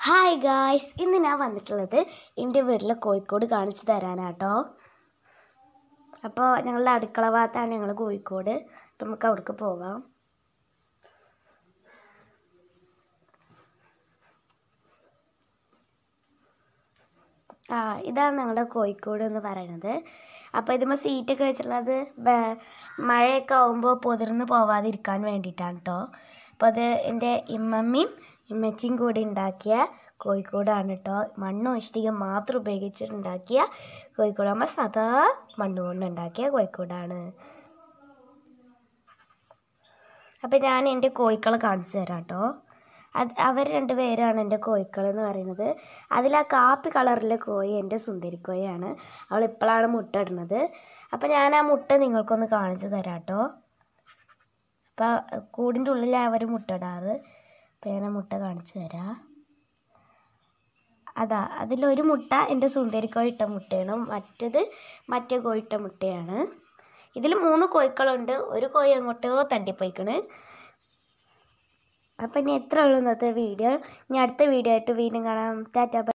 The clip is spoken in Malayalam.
ഹായ് ഗായ്സ് ഇന്ന് ഞാൻ വന്നിട്ടുള്ളത് എൻ്റെ വീട്ടിൽ കോഴിക്കോട് കാണിച്ചു തരാനാട്ടോ അപ്പോൾ ഞങ്ങളുടെ അടുക്കള ഭാഗത്താണ് ഞങ്ങൾ കോഴിക്കോട് അപ്പം നമുക്ക് അവിടേക്ക് പോവാം ആ ഇതാണ് ഞങ്ങളുടെ കോഴിക്കോട് എന്ന് പറയുന്നത് അപ്പോൾ ഇതിമ്പോൾ സീറ്റൊക്കെ വെച്ചിട്ടുള്ളത് വേ- മഴയൊക്കെ ആകുമ്പോൾ പൊതിർന്ന് പോവാതിരിക്കാൻ വേണ്ടിയിട്ടാണ് കേട്ടോ അപ്പോൾ അത് എൻ്റെ ഇമ്മമ്മയും ഇമ്മച്ചിയും കൂടി ഉണ്ടാക്കിയ കോഴിക്കോടാണ് കേട്ടോ മണ്ണും ഇഷ്ടികയും മാത്രം ഉപയോഗിച്ചിട്ടുണ്ടാക്കിയ കോഴിക്കോട് നമ്മൾ സാധാ മണ്ണ് കൊണ്ട് ഉണ്ടാക്കിയ കോഴിക്കോടാണ് അപ്പം ഞാൻ എൻ്റെ കോഴിക്കളെ കാണിച്ചു തരാം കേട്ടോ അത് അവർ രണ്ട് പേരാണ് എൻ്റെ കോഴിക്കൾ എന്ന് പറയുന്നത് അതിൽ ആ കാപ്പി കളറിലെ കോഴി എൻ്റെ സുന്ദരിക്കോയാണ് അവൾ ഇപ്പോഴാണ് മുട്ട ഇടുന്നത് അപ്പം ഞാൻ ആ മുട്ട നിങ്ങൾക്കൊന്ന് കാണിച്ചു തരാം കേട്ടോ അപ്പം കൂടിൻ്റെ ഉള്ളിലാണ് അവർ മുട്ട ഇടാറ് അപ്പം ഞാൻ ആ മുട്ട കാണിച്ചു തരാം അതാ അതിലൊരു മുട്ട എൻ്റെ സുന്ദരിക്കോഴി ഇട്ട മുട്ടയാണ് മറ്റത് മറ്റേ കോഴി ഇട്ട മുട്ടയാണ് ഇതിൽ മൂന്ന് കോഴിക്കളുണ്ട് ഒരു കോഴി അങ്ങോട്ടോ തണ്ടിപ്പോയിക്കണ് അപ്പം ഇനി എത്ര ഉള്ളൂ ഇന്നത്തെ വീഡിയോ ഇനി അടുത്ത വീഡിയോ ആയിട്ട് വീണ്ടും കാണാം ടാറ്റ ബൈ